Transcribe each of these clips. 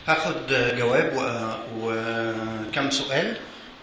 هاخد جواب و- وكم سؤال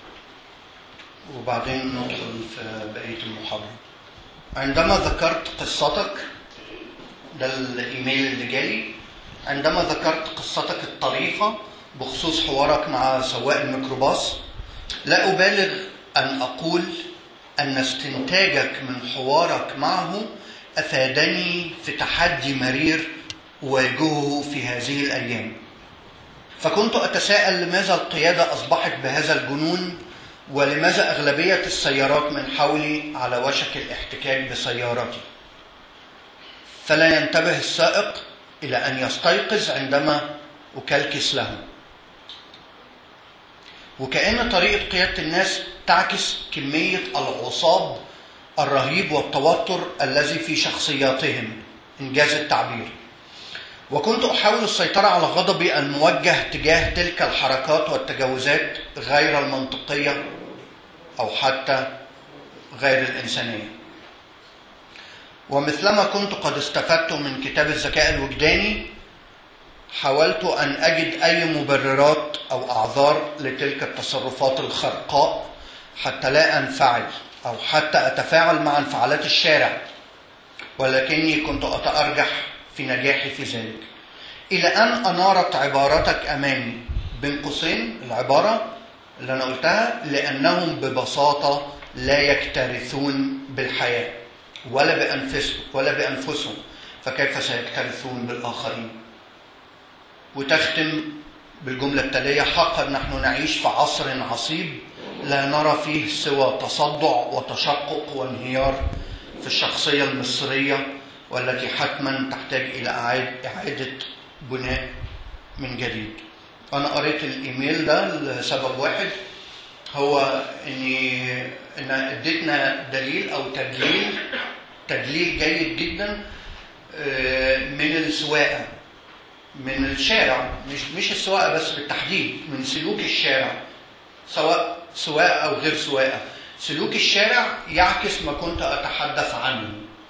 وبعدين ندخل في بقية المحاضرة عندما ذكرت قصتك ده الإيميل اللي جالي عندما ذكرت قصتك الطريفة بخصوص حوارك مع سواق الميكروباص لا أبالغ أن أقول أن استنتاجك من حوارك معه أفادني في تحدي مرير أواجهه في هذه الأيام فكنت أتساءل لماذا القيادة أصبحت بهذا الجنون ولماذا أغلبية السيارات من حولي على وشك الاحتكاك بسيارتي فلا ينتبه السائق إلى أن يستيقظ عندما أكلكس له وكأن طريقة قيادة الناس تعكس كمية العصاب الرهيب والتوتر الذي في شخصياتهم إنجاز التعبير وكنت أحاول السيطرة على غضبي الموجه تجاه تلك الحركات والتجاوزات غير المنطقية أو حتى غير الإنسانية ومثلما كنت قد استفدت من كتاب الذكاء الوجداني حاولت أن أجد أي مبررات أو أعذار لتلك التصرفات الخرقاء حتى لا أنفعل أو حتى أتفاعل مع انفعالات الشارع ولكني كنت أتأرجح في نجاحي في ذلك إلى أن أنارت عبارتك أمامي بين قوسين العبارة اللي أنا قلتها لأنهم ببساطة لا يكترثون بالحياة ولا بأنفسهم ولا بأنفسهم فكيف سيكترثون بالآخرين وتختم بالجملة التالية حقا نحن نعيش في عصر عصيب لا نرى فيه سوى تصدع وتشقق وانهيار في الشخصية المصرية والتي حتما تحتاج إلى إعادة إعادة بناء من جديد. أنا قريت الإيميل ده لسبب واحد هو إني إن اديتنا دليل أو تدليل تدليل جيد جدا آه، من السواقة من الشارع مش مش السواقة بس بالتحديد من سلوك الشارع سواء سواقة أو غير سواقة سلوك الشارع يعكس ما كنت أتحدث عنه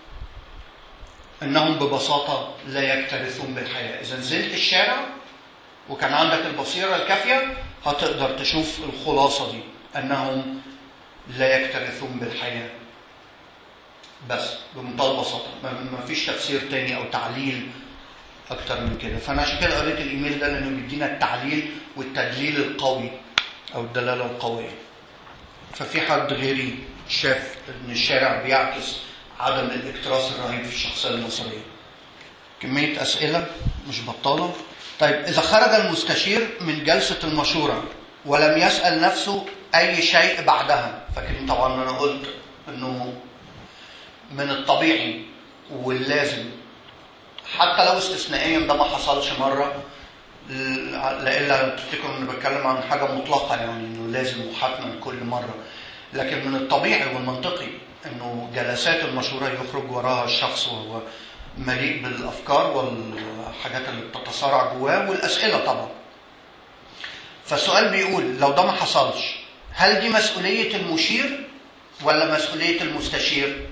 انهم ببساطه لا يكترثون بالحياه، اذا نزلت الشارع وكان عندك البصيره الكافيه هتقدر تشوف الخلاصه دي انهم لا يكترثون بالحياه. بس بمنتهى البساطه ما ما فيش تفسير تاني او تعليل اكتر من كده، فانا عشان كده قريت الايميل ده لانه بيدينا التعليل والتدليل القوي او الدلاله القويه. ففي حد غيري شاف ان الشارع بيعكس عدم الاكتراث الرهيب في الشخصيه المصريه. كميه اسئله مش بطاله. طيب اذا خرج المستشير من جلسه المشوره ولم يسال نفسه اي شيء بعدها، فاكرين طبعا انا قلت انه من الطبيعي واللازم حتى لو استثنائيا ده ما حصلش مره لإلا تفتكروا اني بتكلم عن حاجه مطلقه يعني انه لازم وحتما كل مره لكن من الطبيعي والمنطقي انه جلسات المشوره يخرج وراها الشخص وهو مليء بالافكار والحاجات اللي بتتصارع جواه والاسئله طبعا. فالسؤال بيقول لو ده ما حصلش هل دي مسؤوليه المشير ولا مسؤوليه المستشير؟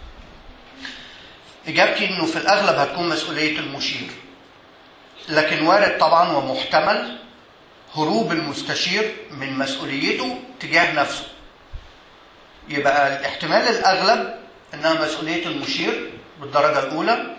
اجابتي انه في الاغلب هتكون مسؤوليه المشير. لكن وارد طبعا ومحتمل هروب المستشير من مسؤوليته تجاه نفسه. يبقى الاحتمال الاغلب انها مسؤوليه المشير بالدرجه الاولى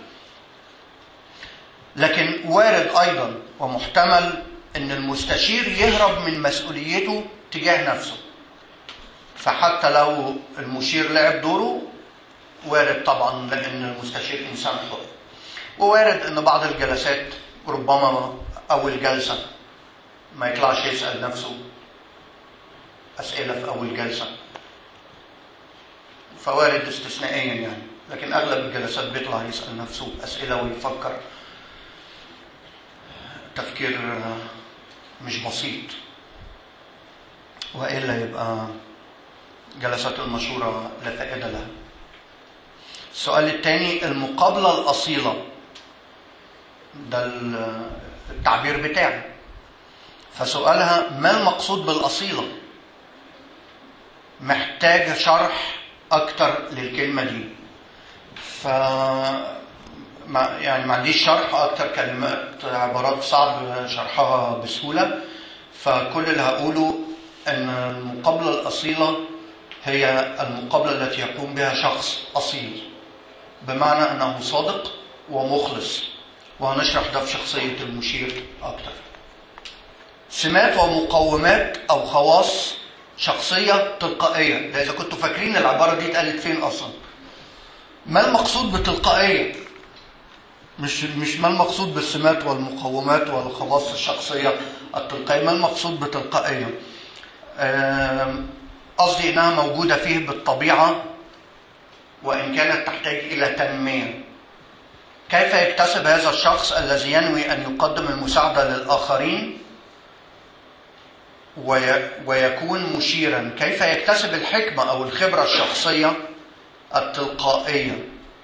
لكن وارد ايضا ومحتمل ان المستشير يهرب من مسؤوليته تجاه نفسه فحتى لو المشير لعب دوره وارد طبعا لان المستشير انسان حر ووارد ان بعض الجلسات ربما اول جلسه ما يطلعش يسال نفسه اسئله في اول جلسه فوارد استثنائيا يعني لكن اغلب الجلسات بيطلع يسال نفسه اسئله ويفكر تفكير مش بسيط والا يبقى جلسات المشوره لا فائده لها السؤال الثاني المقابله الاصيله ده التعبير بتاعي فسؤالها ما المقصود بالاصيله محتاج شرح اكتر للكلمه دي ف ما يعني ما عنديش شرح اكتر كلمات عبارات صعب شرحها بسهوله فكل اللي هقوله ان المقابله الاصيله هي المقابله التي يقوم بها شخص اصيل بمعنى انه صادق ومخلص وهنشرح ده في شخصيه المشير اكتر سمات ومقومات او خواص شخصيه تلقائيه ده اذا كنتوا فاكرين العباره دي اتقالت فين اصلا ما المقصود بتلقائيه مش مش ما المقصود بالسمات والمقومات والخواص الشخصيه التلقائيه ما المقصود بتلقائيه آم، قصدي انها موجوده فيه بالطبيعه وان كانت تحتاج الى تنميه كيف يكتسب هذا الشخص الذي ينوي ان يقدم المساعده للاخرين وي- ويكون مشيرا كيف يكتسب الحكمه او الخبره الشخصيه التلقائيه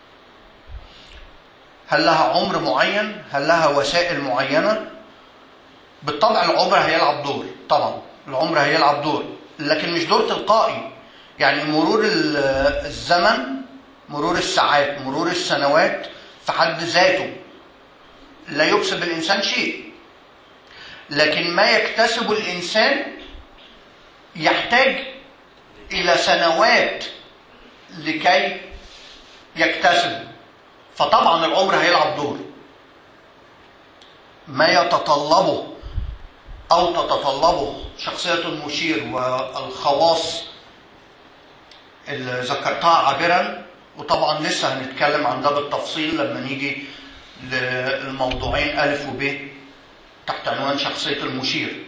هل لها عمر معين هل لها وسائل معينه بالطبع العمر هيلعب دور طبعا العمر هيلعب دور لكن مش دور تلقائي يعني مرور ال- الزمن مرور الساعات مرور السنوات في حد ذاته لا يكسب الانسان شيء لكن ما يكتسبه الانسان يحتاج الى سنوات لكي يكتسب فطبعا العمر هيلعب دور ما يتطلبه او تتطلبه شخصيه المشير والخواص اللي ذكرتها عابرا وطبعا لسه هنتكلم عن ده بالتفصيل لما نيجي للموضوعين الف وب تحت عنوان شخصيه المشير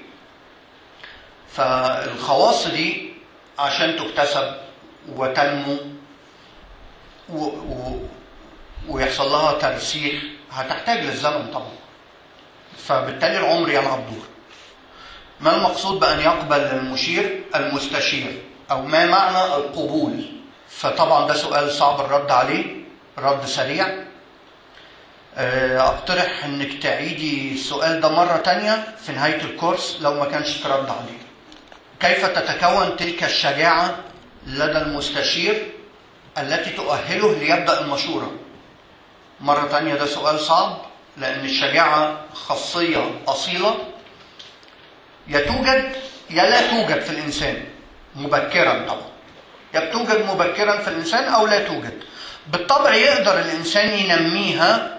فالخواص دي عشان تكتسب وتنمو و... و... ويحصل لها ترسيخ هتحتاج للزمن طبعا فبالتالي العمر يلعب دور ما المقصود بأن يقبل المشير المستشير أو ما معنى القبول فطبعا ده سؤال صعب الرد عليه رد سريع آه، اقترح انك تعيدي السؤال ده مرة تانية في نهاية الكورس لو ما كانش ترد عليه كيف تتكون تلك الشجاعة لدى المستشير التي تؤهله ليبدأ المشورة مرة تانية ده سؤال صعب لأن الشجاعة خاصية أصيلة يا توجد يا لا توجد في الإنسان مبكرا طبعا يا بتوجد مبكرا في الإنسان أو لا توجد بالطبع يقدر الإنسان ينميها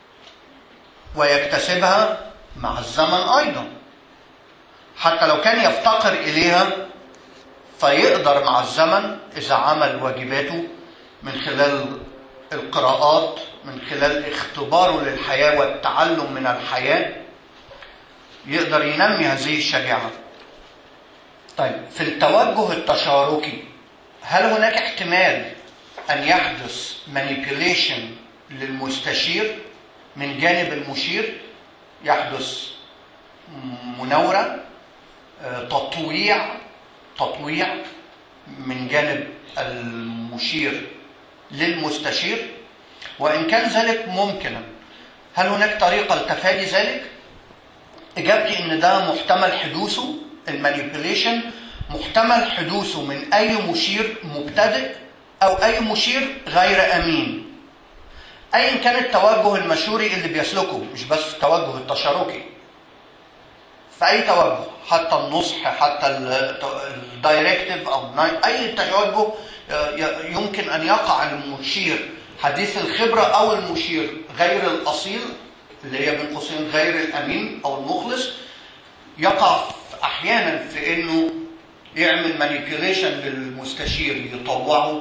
ويكتسبها مع الزمن أيضا حتى لو كان يفتقر إليها فيقدر مع الزمن إذا عمل واجباته من خلال القراءات من خلال اختباره للحياة والتعلم من الحياة يقدر ينمي هذه الشجاعة طيب في التوجه التشاركي هل هناك احتمال أن يحدث manipulation للمستشير من جانب المشير يحدث مناورة آه، تطويع تطويع من جانب المشير للمستشير وإن كان ذلك ممكنا هل هناك طريقة لتفادي ذلك؟ إجابتي إن ده محتمل حدوثه المانيبيوليشن محتمل حدوثه من أي مشير مبتدئ أو أي مشير غير أمين أيا كان التوجه المشوري اللي بيسلكه مش بس التوجه التشاركي في أي توجه حتى النصح حتى الدايركتيف أو الناي- أي توجه ي- يمكن أن يقع المشير حديث الخبرة أو المشير غير الأصيل اللي هي بين قوسين غير الأمين أو المخلص يقع في- أحيانا في إنه يعمل مانيبيوليشن للمستشير يطوعه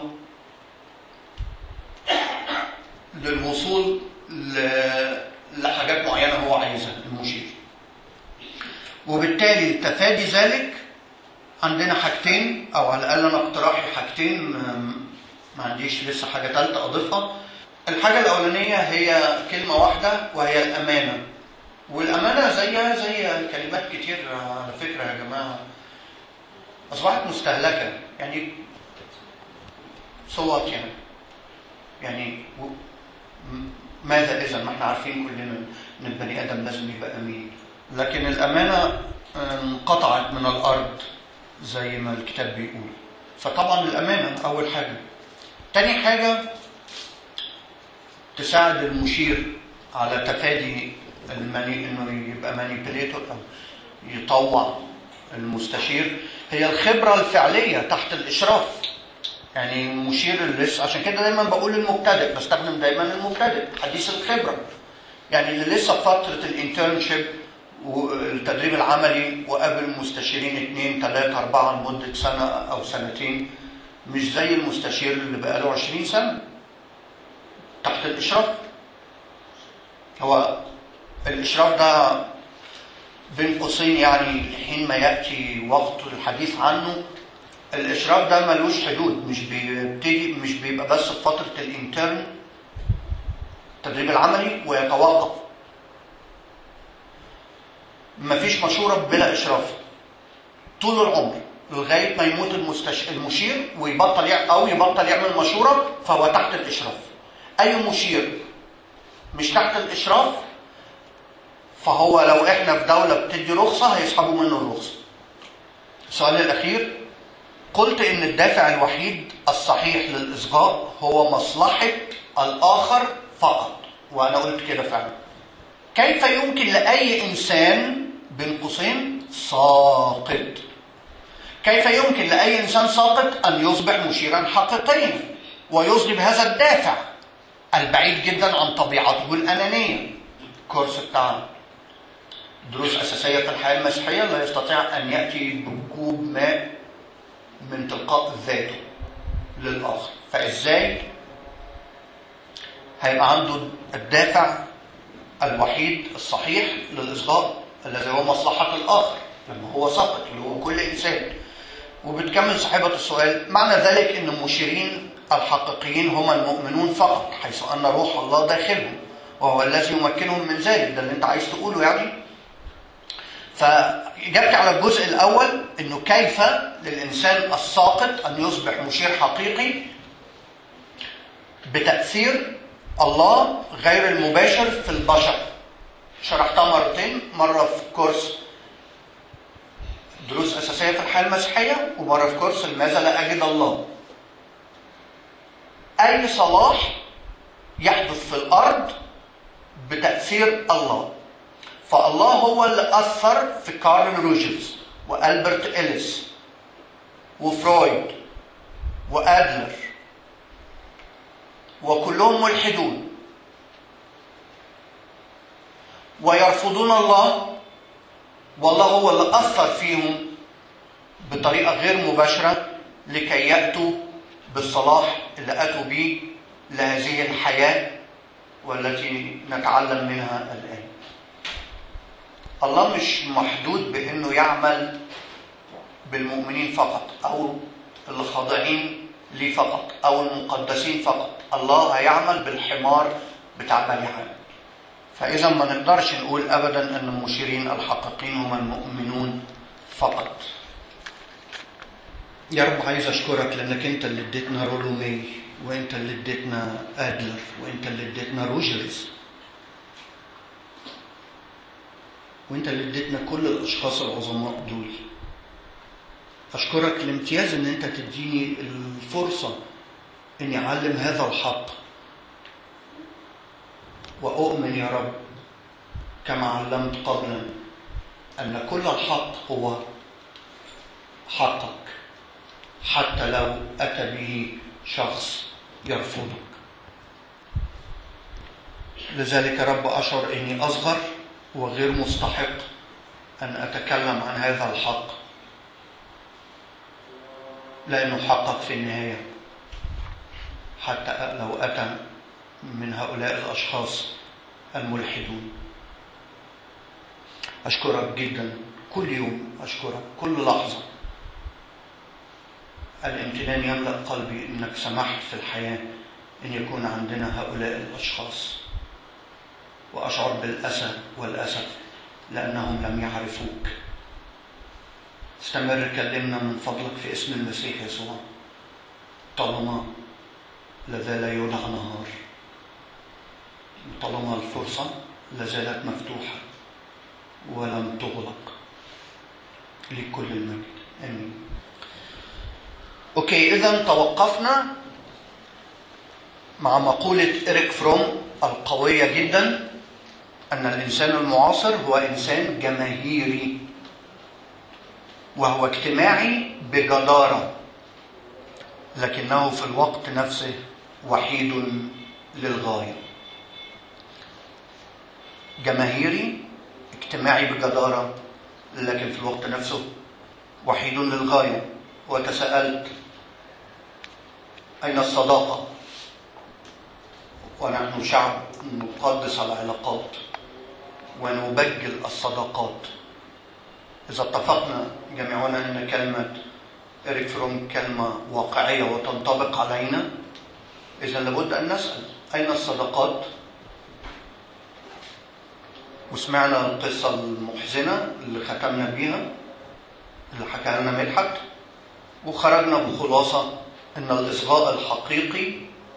للوصول ل- لحاجات معينة هو عايزها المشير وبالتالي تفادي ذلك عندنا حاجتين او على الاقل انا اقتراحي حاجتين أم، ما عنديش لسه حاجه ثالثه اضيفها الحاجه الاولانيه هي كلمه واحده وهي الامانه والامانه زيها زي كلمات كتير على فكره يا جماعه اصبحت مستهلكه يعني صوت يعني يعني و- م- ماذا اذا ما احنا عارفين كلنا ان البني ادم لازم يبقى امين لكن الامانه انقطعت من الارض زي ما الكتاب بيقول فطبعا الامانه اول حاجه تاني حاجه تساعد المشير على تفادي الماني انه يبقى مانيبيليتور او يطوع المستشير هي الخبره الفعليه تحت الاشراف يعني مشير اللص عشان كده دايما بقول المبتدئ بستخدم دايما المبتدئ حديث الخبره يعني اللي لسه في فتره الانترنشيب والتدريب العملي وقابل مستشيرين اثنين ثلاثة أربعة لمدة سنة أو سنتين مش زي المستشير اللي بقاله 20 سنة تحت الإشراف هو الإشراف ده بين قوسين يعني حين ما يأتي وقت الحديث عنه الإشراف ده ملوش حدود مش بيبتدي مش بيبقى بس في فترة الانترن التدريب العملي ويتوقف مفيش مشورة بلا إشراف طول العمر لغاية ما يموت المستش... المشير ويبطل يع... أو يبطل يعمل مشورة فهو تحت الإشراف أي مشير مش تحت الإشراف فهو لو إحنا في دولة بتدي رخصة هيسحبوا منه الرخصة السؤال الأخير قلت إن الدافع الوحيد الصحيح للإصغاء هو مصلحة الآخر فقط وأنا قلت كده فعلا كيف يمكن لأي إنسان بين قوسين ساقط كيف يمكن لأي إنسان ساقط أن يصبح مشيرا حقيقيا ويصبح هذا الدافع البعيد جدا عن طبيعته الأنانية الكورس بتاع دروس أساسية في الحياة المسيحية لا يستطيع أن يأتي بكوب ماء من تلقاء ذاته للآخر فإزاي هيبقى عنده الدافع الوحيد الصحيح للإصغاء الذي هو مصلحة الآخر لما هو سقط اللي هو كل إنسان وبتكمل صاحبة السؤال معنى ذلك أن المشيرين الحقيقيين هم المؤمنون فقط حيث أن روح الله داخلهم وهو الذي يمكنهم من ذلك ده اللي أنت عايز تقوله يعني فإجابتي على الجزء الأول أنه كيف للإنسان الساقط أن يصبح مشير حقيقي بتأثير الله غير المباشر في البشر شرحتها مرتين مرة في كورس دروس أساسية في الحياة المسيحية ومرة في كورس لماذا لا أجد الله أي صلاح يحدث في الأرض بتأثير الله فالله هو اللي أثر في كارل روجرز وألبرت إليس وفرويد وأدلر وكلهم ملحدون ويرفضون الله والله هو اللي أثر فيهم بطريقة غير مباشرة لكي يأتوا بالصلاح اللي أتوا به لهذه الحياة والتي نتعلم منها الآن الله مش محدود بأنه يعمل بالمؤمنين فقط أو اللي خاضعين ليه فقط أو المقدسين فقط الله هيعمل بالحمار بتاع بني عام فإذا ما نقدرش نقول أبدا أن المشيرين الحقيقيين هم المؤمنون فقط يا رب عايز أشكرك لأنك أنت اللي اديتنا رولومي وأنت اللي اديتنا أدلر وأنت اللي اديتنا روجرز وأنت اللي اديتنا كل الأشخاص العظماء دول أشكرك لامتياز أن أنت تديني الفرصة أني أعلم هذا الحق وأؤمن يا رب كما علمت قبلا أن كل الحق هو حقك حتى لو أتى به شخص يرفضك لذلك يا رب أشعر أني أصغر وغير مستحق أن أتكلم عن هذا الحق لأنه حقق في النهاية حتى لو أتى من هؤلاء الأشخاص الملحدون أشكرك جدا كل يوم أشكرك كل لحظة الامتنان يملأ قلبي أنك سمحت في الحياة أن يكون عندنا هؤلاء الأشخاص وأشعر بالأسى والأسف لأنهم لم يعرفوك استمر كلمنا من فضلك في اسم المسيح يسوع طالما لازال يولع نهار طالما الفرصة لازالت مفتوحة ولم تغلق لكل المجد امين اوكي اذا توقفنا مع مقولة إريك فروم القوية جدا أن الإنسان المعاصر هو إنسان جماهيري وهو اجتماعي بجدارة لكنه في الوقت نفسه وحيد للغاية جماهيري اجتماعي بجدارة لكن في الوقت نفسه وحيد للغاية وتساءلت أين الصداقة ونحن شعب نقدس العلاقات ونبجل الصداقات إذا اتفقنا جميعنا أن كلمة إريك فروم كلمة واقعية وتنطبق علينا إذا لابد أن نسأل أين الصداقات؟ وسمعنا القصة المحزنة اللي ختمنا بيها اللي حكى لنا مدحت وخرجنا بخلاصة أن الإصغاء الحقيقي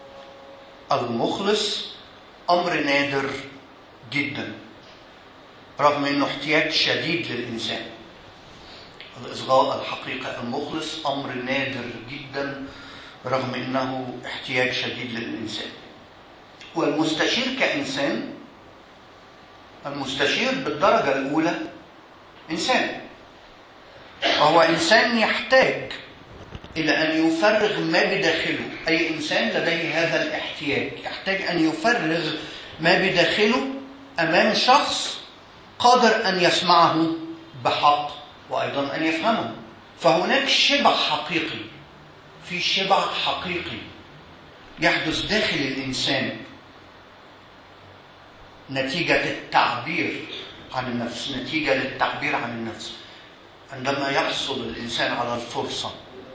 المخلص أمر نادر جدا رغم أنه احتياج شديد للإنسان الإصغاء الحقيقي المخلص أمر نادر جدا رغم أنه احتياج شديد للإنسان والمستشير كإنسان المستشير بالدرجة الأولى إنسان وهو إنسان يحتاج إلى أن يفرغ ما بداخله أي إنسان لديه هذا الاحتياج يحتاج أن يفرغ ما بداخله أمام شخص قادر أن يسمعه بحق وأيضا أن يفهمه فهناك شبع حقيقي في شبع حقيقي يحدث داخل الإنسان نتيجة التعبير عن النفس نتيجة للتعبير عن النفس عندما يحصل الإنسان على الفرصة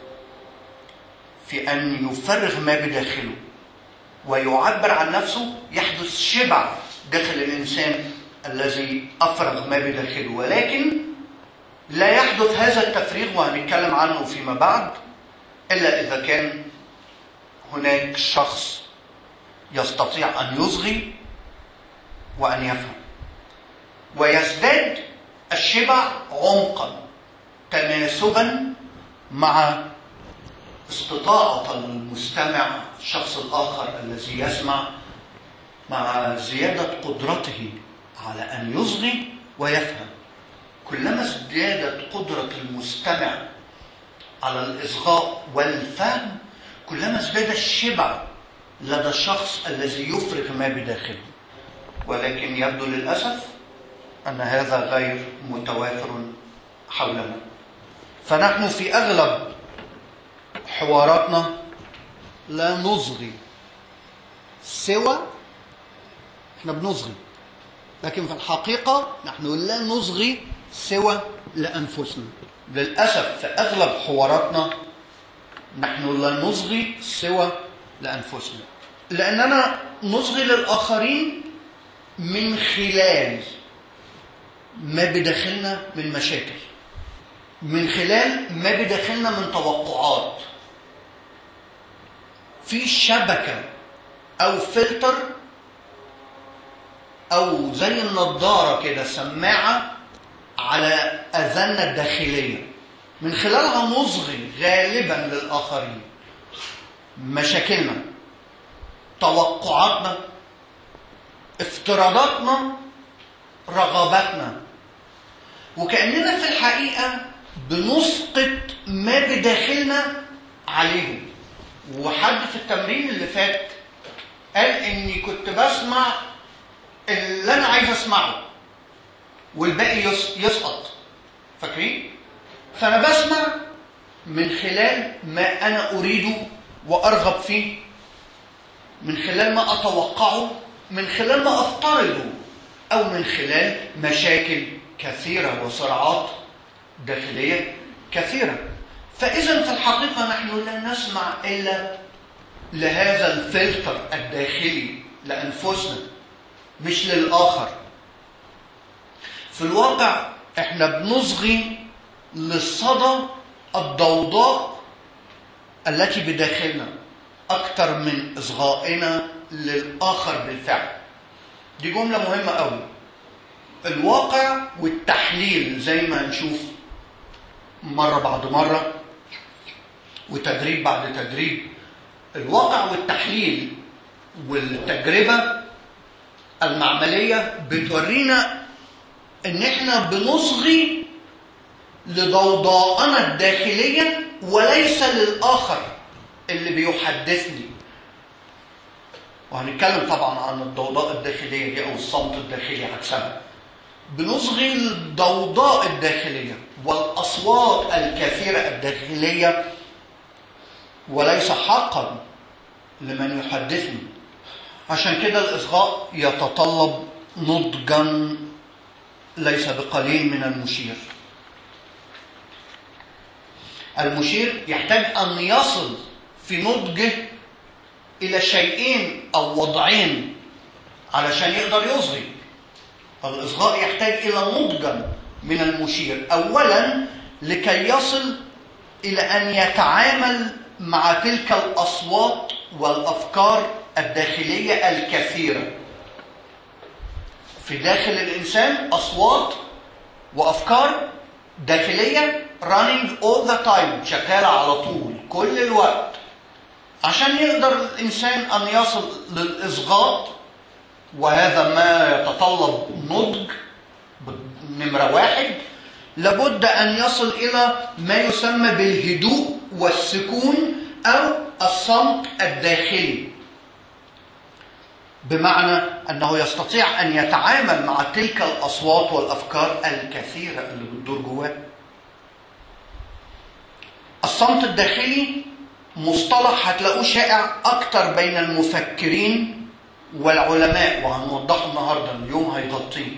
في أن يفرغ ما بداخله ويعبر عن نفسه يحدث شبع داخل الإنسان الذي أفرغ ما بداخله ولكن لا يحدث هذا التفريغ وهنتكلم عنه فيما بعد إلا إذا كان هناك شخص يستطيع أن يصغي وأن يفهم ويزداد الشبع عمقا تناسبا مع استطاعة المستمع الشخص الآخر الذي يسمع مع زيادة قدرته على أن يصغي ويفهم كلما ازدادت قدرة المستمع على الإصغاء والفهم كلما ازداد الشبع لدى الشخص الذي يفرغ ما بداخله ولكن يبدو للأسف أن هذا غير متوافر حولنا فنحن في أغلب حواراتنا لا نصغي سوى احنا بنصغي لكن في الحقيقة نحن لا نصغي سوى لأنفسنا للأسف في أغلب حواراتنا نحن لا نصغي سوى لأنفسنا لأننا نصغي للآخرين من خلال ما بداخلنا من مشاكل من خلال ما بداخلنا من توقعات في شبكة أو فلتر أو زي النضارة كده سماعة على أذاننا الداخلية من خلالها نصغي غالبا للآخرين مشاكلنا توقعاتنا افتراضاتنا رغباتنا وكأننا في الحقيقة بنسقط ما بداخلنا عليهم وحد في التمرين اللي فات قال اني كنت بسمع اللي انا عايز اسمعه والباقي يسقط فاكرين فانا بسمع من خلال ما انا اريده وارغب فيه من خلال ما اتوقعه من خلال ما افترضه او من خلال مشاكل كثيره وصراعات داخليه كثيره فاذا في الحقيقه نحن لا نسمع الا لهذا الفلتر الداخلي لانفسنا مش للاخر في الواقع احنا بنصغي للصدى الضوضاء التي بداخلنا اكثر من اصغائنا للاخر بالفعل دي جمله مهمه قوي الواقع والتحليل زي ما هنشوف مره بعد مره وتدريب بعد تدريب الواقع والتحليل والتجربه المعملية بتورينا ان احنا بنصغي لضوضاءنا الداخلية وليس للآخر اللي بيحدثني وهنتكلم طبعا عن الضوضاء الداخلية دي أو الصمت الداخلي عكسها بنصغي الضوضاء الداخلية والأصوات الكثيرة الداخلية وليس حقا لمن يحدثني عشان كده الإصغاء يتطلب نضجا ليس بقليل من المشير المشير يحتاج أن يصل في نضجه إلى شيئين أو وضعين علشان يقدر يصغي الإصغاء يحتاج إلى نضجا من المشير أولا لكي يصل إلى أن يتعامل مع تلك الأصوات والأفكار الداخلية الكثيرة في داخل الإنسان أصوات وأفكار داخلية running all the time شغالة على طول كل الوقت عشان يقدر الإنسان أن يصل للإصغاء وهذا ما يتطلب نضج نمرة واحد لابد أن يصل إلى ما يسمى بالهدوء والسكون أو الصمت الداخلي بمعنى أنه يستطيع أن يتعامل مع تلك الأصوات والأفكار الكثيرة اللي بتدور جواه الصمت الداخلي مصطلح هتلاقوه شائع أكتر بين المفكرين والعلماء وهنوضحه النهارده اليوم هيغطيه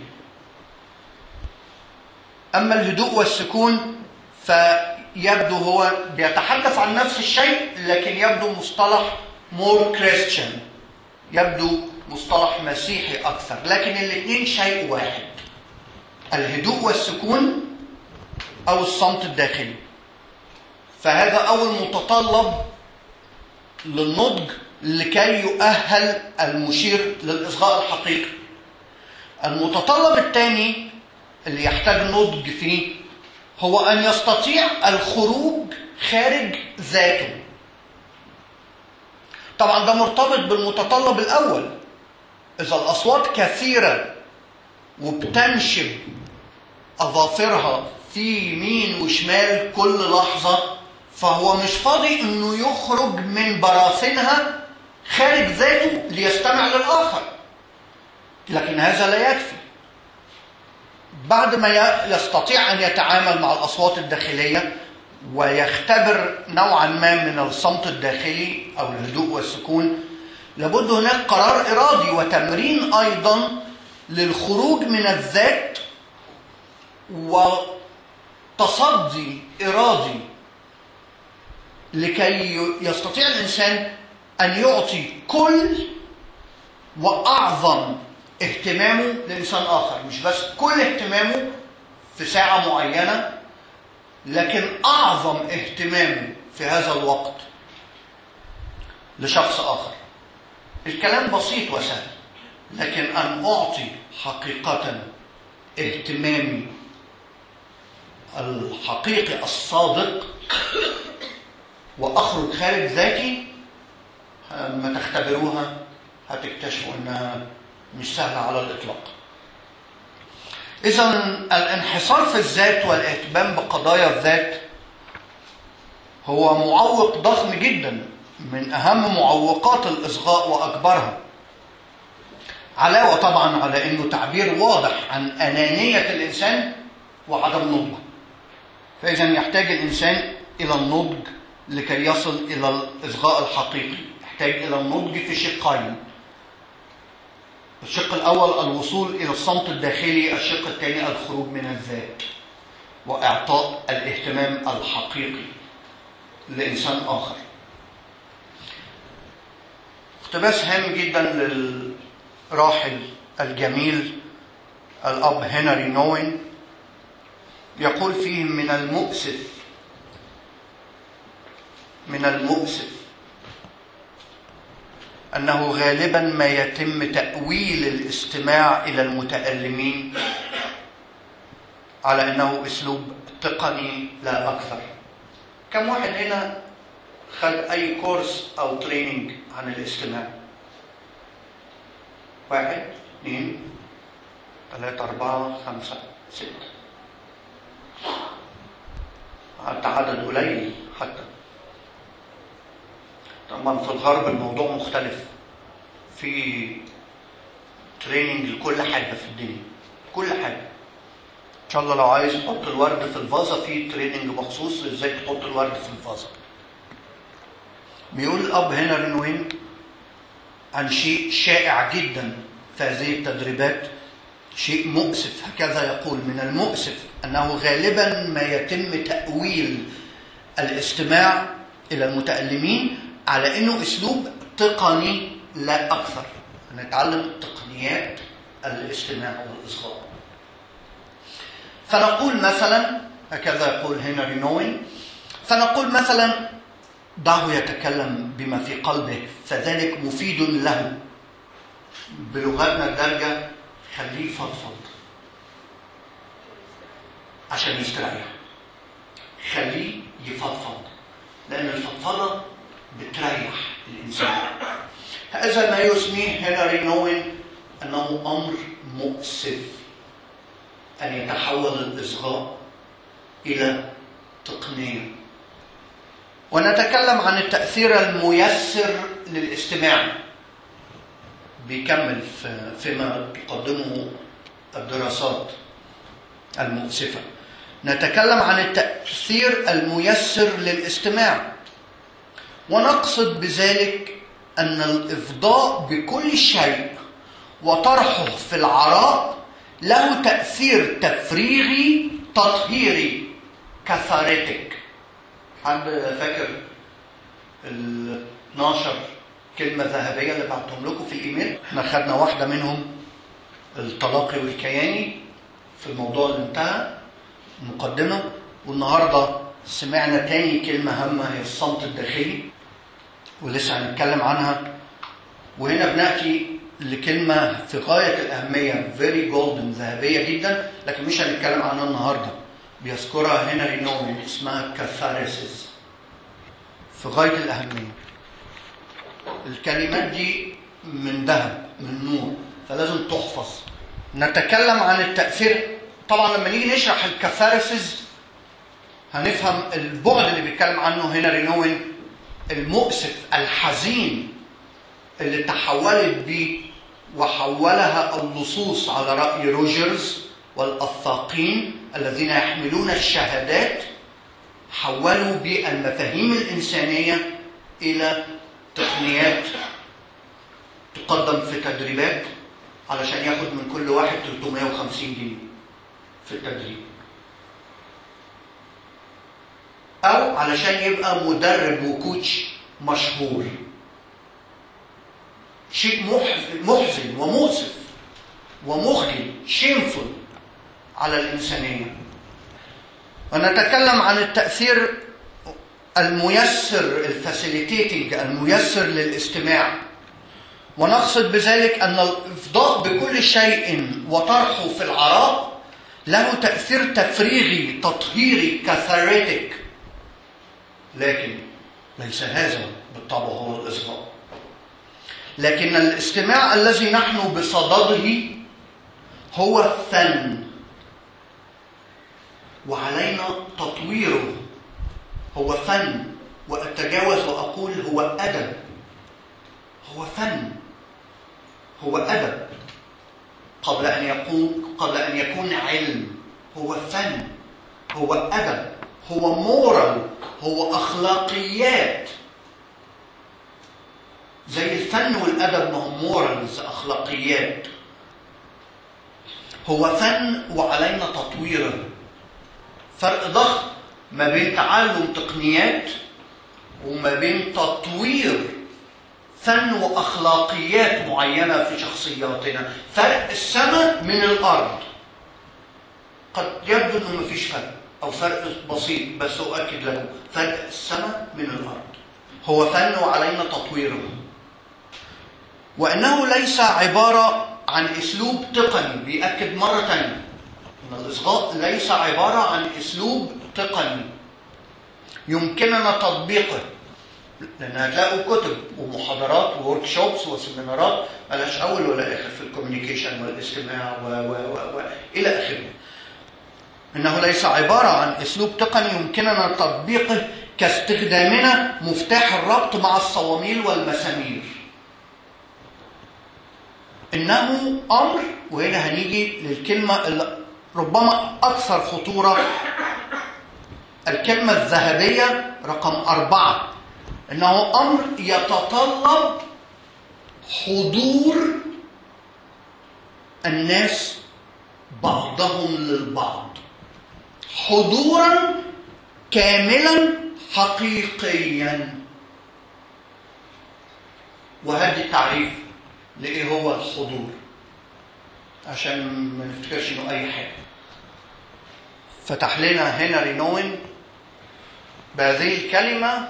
أما الهدوء والسكون فيبدو هو بيتحدث عن نفس الشيء لكن يبدو مصطلح مور كريستيان يبدو مصطلح مسيحي أكثر لكن الاثنين شيء واحد الهدوء والسكون أو الصمت الداخلي فهذا أول متطلب للنضج لكي يؤهل المشير للإصغاء الحقيقي المتطلب الثاني اللي يحتاج نضج فيه هو أن يستطيع الخروج خارج ذاته طبعا ده مرتبط بالمتطلب الأول إذا الأصوات كثيرة وبتنشب أظافرها في يمين وشمال كل لحظة فهو مش فاضي إنه يخرج من براثنها خارج ذاته ليستمع للآخر لكن هذا لا يكفي بعد ما يستطيع أن يتعامل مع الأصوات الداخلية ويختبر نوعا ما من الصمت الداخلي أو الهدوء والسكون لابد هناك قرار إرادي وتمرين أيضا للخروج من الذات وتصدي إرادي لكي يستطيع الإنسان أن يعطي كل وأعظم اهتمامه لإنسان آخر مش بس كل اهتمامه في ساعة معينة لكن أعظم اهتمامه في هذا الوقت لشخص آخر الكلام بسيط وسهل لكن أن أعطي حقيقة اهتمامي الحقيقي الصادق وأخرج خارج ذاتي لما تختبروها هتكتشفوا أنها مش سهلة على الإطلاق إذا الانحصار في الذات والاهتمام بقضايا الذات هو معوق ضخم جدا من أهم معوقات الإصغاء وأكبرها علاوة طبعا على أنه تعبير واضح عن أنانية الإنسان وعدم نضجه فإذا يحتاج الإنسان إلى النضج لكي يصل إلى الإصغاء الحقيقي يحتاج إلى النضج في شقين الشق الأول الوصول إلى الصمت الداخلي الشق الثاني الخروج من الذات وإعطاء الاهتمام الحقيقي لإنسان آخر اقتباس هام جدا للراحل الجميل الأب هنري نوين يقول فيه من المؤسف من المؤسف أنه غالبا ما يتم تأويل الاستماع إلى المتألمين على أنه أسلوب تقني لا أكثر كم واحد هنا خد أي كورس أو تريننج عن الاستماع واحد اثنين ثلاثة أربعة خمسة ستة حتى عدد قليل حتى طبعا في الغرب الموضوع مختلف في تريننج لكل حاجة في الدنيا كل حاجة ان شاء الله لو عايز تحط الورد في الفازة في تريننج مخصوص ازاي تحط الورد في الفازة بيقول الاب هنري نوين عن شيء شائع جدا في هذه التدريبات شيء مؤسف هكذا يقول من المؤسف انه غالبا ما يتم تاويل الاستماع الى المتالمين على انه اسلوب تقني لا اكثر نتعلم تقنيات الاستماع والاصغاء فنقول مثلا هكذا يقول هنري نوين فنقول مثلا دعه يتكلم بما في قلبه فذلك مفيد له بلغتنا الدارجة خليه يفضفض عشان يستريح خليه يفضفض لأن الفضفضة بتريح الإنسان هذا ما يسميه هنري نوين أنه أمر مؤسف أن يتحول الإصغاء إلى تقنية ونتكلم عن التأثير الميسر للاستماع بيكمل فيما تقدمه الدراسات المؤسفة نتكلم عن التأثير الميسر للاستماع ونقصد بذلك أن الإفضاء بكل شيء وطرحه في العراء له تأثير تفريغي تطهيري كاثاريتك حد فاكر ال 12 كلمة ذهبية اللي بعتهم لكم في الإيميل احنا خدنا واحدة منهم التلاقي والكياني في الموضوع اللي انتهى مقدمة والنهاردة سمعنا تاني كلمة هامة هي الصمت الداخلي ولسه هنتكلم عنها وهنا بنأتي لكلمة في غاية الأهمية فيري جولدن ذهبية جدا لكن مش هنتكلم عنها النهاردة بيذكرها هنري نومن اسمها كاثاريسيس في غاية الأهمية الكلمات دي من ذهب من نور فلازم تحفظ نتكلم عن التأثير طبعا لما نيجي نشرح الكاثاريسيس هنفهم البعد اللي بيتكلم عنه هنري نوين المؤسف الحزين اللي تحولت بيه وحولها اللصوص على رأي روجرز والأفاقين الذين يحملون الشهادات حولوا بالمفاهيم الإنسانية إلى تقنيات تقدم في تدريبات علشان ياخد من كل واحد 350 جنيه في التدريب أو علشان يبقى مدرب وكوتش مشهور شيء محزن ومؤسف ومخجل شيمفul على الإنسانية ونتكلم عن التأثير الميسر الفاسيليتيتنج الميسر للاستماع ونقصد بذلك أن الإفضاء بكل شيء وطرحه في العراء له تأثير تفريغي تطهيري كاثاريتك لكن ليس هذا بالطبع هو الإصغاء لكن الاستماع الذي نحن بصدده هو الفن وعلينا تطويره هو فن واتجاوز واقول هو ادب هو فن هو ادب قبل ان يكون قبل ان يكون علم هو فن هو ادب هو مورال هو اخلاقيات زي الفن والادب ما هم مورالز اخلاقيات هو فن وعلينا تطويره فرق ضخم ما بين تعلم تقنيات وما بين تطوير فن واخلاقيات معينه في شخصياتنا فرق السماء من الارض قد يبدو انه مفيش فرق او فرق بسيط بس اؤكد له فرق السماء من الارض هو فن وعلينا تطويره وانه ليس عباره عن اسلوب تقني بيأكد مره ثانيه ان الاصغاء ليس عباره عن اسلوب تقني يمكننا تطبيقه لان هتلاقوا كتب ومحاضرات وورك شوبس وسيمينارات ملهاش اول ولا اخر في الكوميونيكيشن والاستماع و و و و الى اخره. انه ليس عباره عن اسلوب تقني يمكننا تطبيقه كاستخدامنا مفتاح الربط مع الصواميل والمسامير. انه امر وهنا هنيجي للكلمه اللي ربما اكثر خطوره الكلمه الذهبيه رقم اربعه انه امر يتطلب حضور الناس بعضهم للبعض حضورا كاملا حقيقيا وهذه التعريف لايه هو الحضور عشان ما نفتكرش انه اي حاجه فتح لنا هنري نوين بهذه الكلمه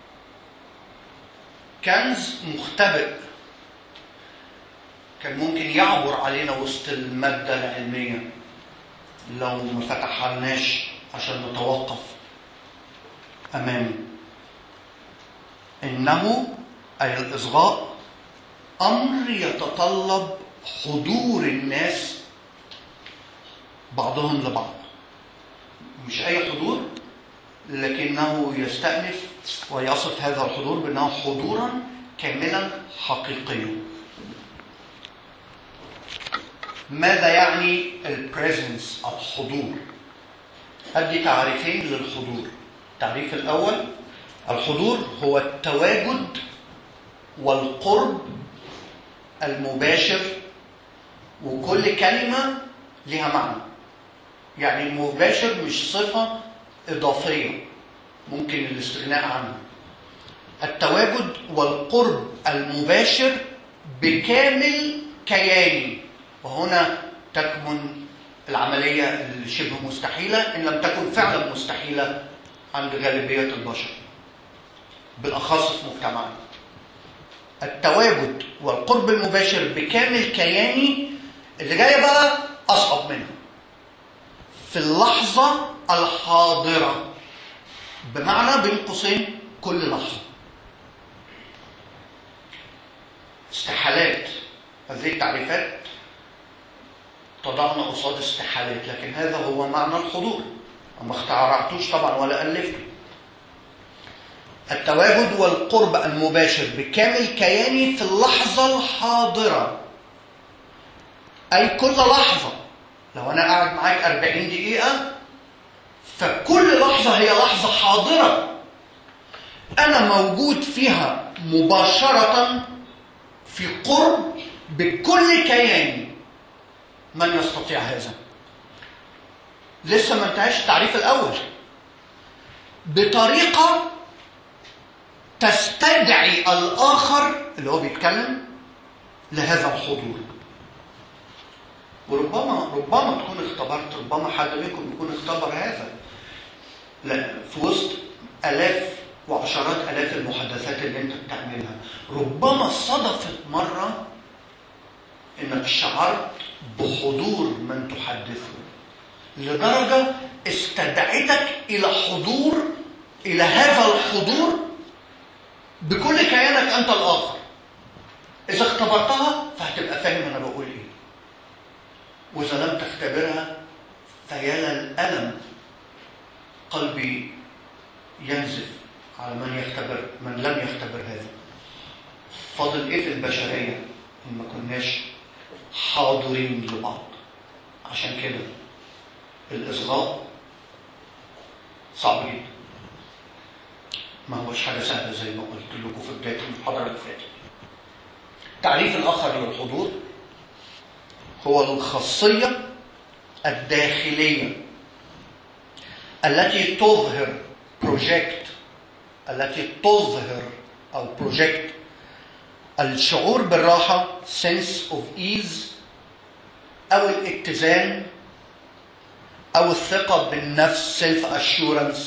كنز مختبئ كان ممكن يعبر علينا وسط المادة العلمية لو ما فتحناش عشان نتوقف أمامه إنه أي الإصغاء أمر يتطلب حضور الناس بعضهم لبعض مش أي حضور لكنه يستأنف ويصف هذا الحضور بأنه حضورا كاملا حقيقيا ماذا يعني البريزنس الحضور أدي تعريفين للحضور التعريف الأول الحضور هو التواجد والقرب المباشر وكل كلمة لها معنى يعني المباشر مش صفة إضافية ممكن الاستغناء عنها التواجد والقرب المباشر بكامل كياني وهنا تكمن العملية الشبه مستحيلة إن لم تكن فعلا مستحيلة عند غالبية البشر بالأخص في مجتمعنا التواجد والقرب المباشر بكامل كياني اللي جاية بقى أصعب منها في اللحظة الحاضرة بمعنى بين قوسين كل لحظة استحالات هذه التعريفات تضعنا قصاد استحالات لكن هذا هو معنى الحضور ما اخترعتوش طبعا ولا ألفته التواجد والقرب المباشر بكامل كياني في اللحظة الحاضرة أي كل لحظة لو أنا قاعد معاك 40 دقيقة فكل لحظة هي لحظة حاضرة أنا موجود فيها مباشرة في قرب بكل كياني من يستطيع هذا لسه ما انتهاش التعريف الأول بطريقة تستدعي الآخر اللي هو بيتكلم لهذا الحضور وربما ربما تكون اختبرت ربما حد منكم يكون اختبر هذا لا في وسط آلاف وعشرات آلاف المحادثات اللي أنت بتعملها ربما صدفت مرة إنك شعرت بحضور من تحدثه لدرجة استدعتك إلى حضور إلى هذا الحضور بكل كيانك أنت الآخر إذا اختبرتها فهتبقى فاهم أنا بقول إيه وإذا لم تختبرها فيا للألم قلبي ينزف على من يختبر من لم يختبر هذا فاضل ايه في البشريه ان ما كناش حاضرين لبعض عشان كده الاصغاء صعب جدا ما هوش حاجه سهله زي ما قلت لكم في بدايه المحاضره اللي فاتت التعريف الاخر للحضور هو الخاصيه الداخليه التي تظهر بروجكت التي تظهر او بروجكت الشعور بالراحه sense of ease او الاتزان او الثقه بالنفس self assurance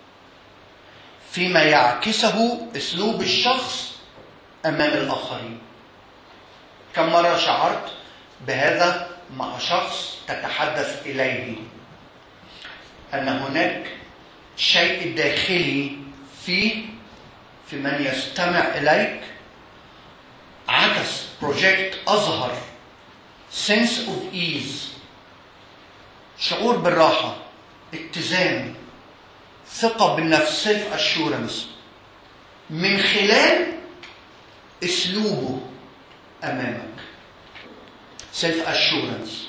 فيما يعكسه اسلوب الشخص امام الاخرين كم مره شعرت بهذا مع شخص تتحدث اليه ان هناك شيء داخلي فيه في من يستمع إليك عكس بروجكت أظهر sense of ease شعور بالراحة اتزان ثقة بالنفس سيلف اشورنس من خلال اسلوبه امامك سيلف اشورنس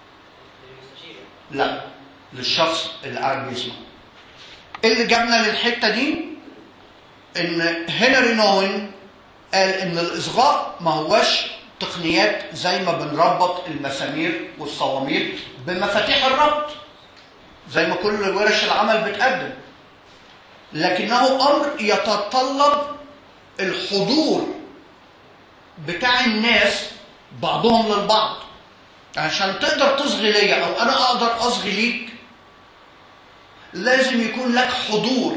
لا للشخص اللي قاعد بيسمع اللي جابنا للحته دي ان هنري نوين قال ان الاصغاء ما هوش تقنيات زي ما بنربط المسامير والصواميل بمفاتيح الربط زي ما كل ورش العمل بتقدم لكنه امر يتطلب الحضور بتاع الناس بعضهم للبعض عشان تقدر تصغي ليا او انا اقدر اصغي ليك لازم يكون لك حضور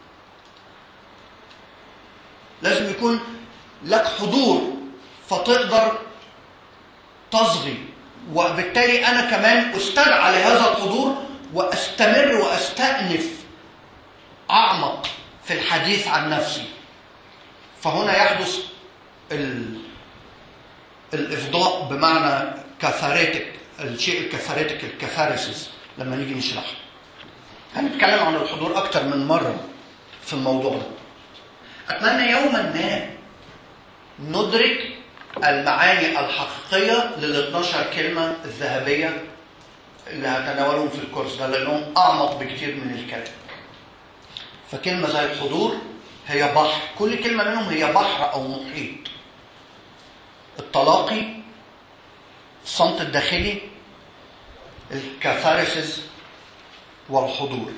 لازم يكون لك حضور فتقدر تصغي وبالتالي انا كمان استدعى لهذا الحضور واستمر واستأنف اعمق في الحديث عن نفسي فهنا يحدث ال... الافضاء بمعنى كاثاريتك الشيء الكاثاريتك الكاثاريسيس لما نيجي نشرح هنتكلم عن الحضور اكتر من مره في الموضوع ده اتمنى يوما ما ندرك المعاني الحقيقيه لل 12 كلمه الذهبيه اللي هتناولهم في الكورس ده لانهم اعمق بكتير من الكلام فكلمه زي الحضور هي بحر كل كلمه منهم هي بحر او محيط التلاقي الصمت الداخلي الكاثاريسيس والحضور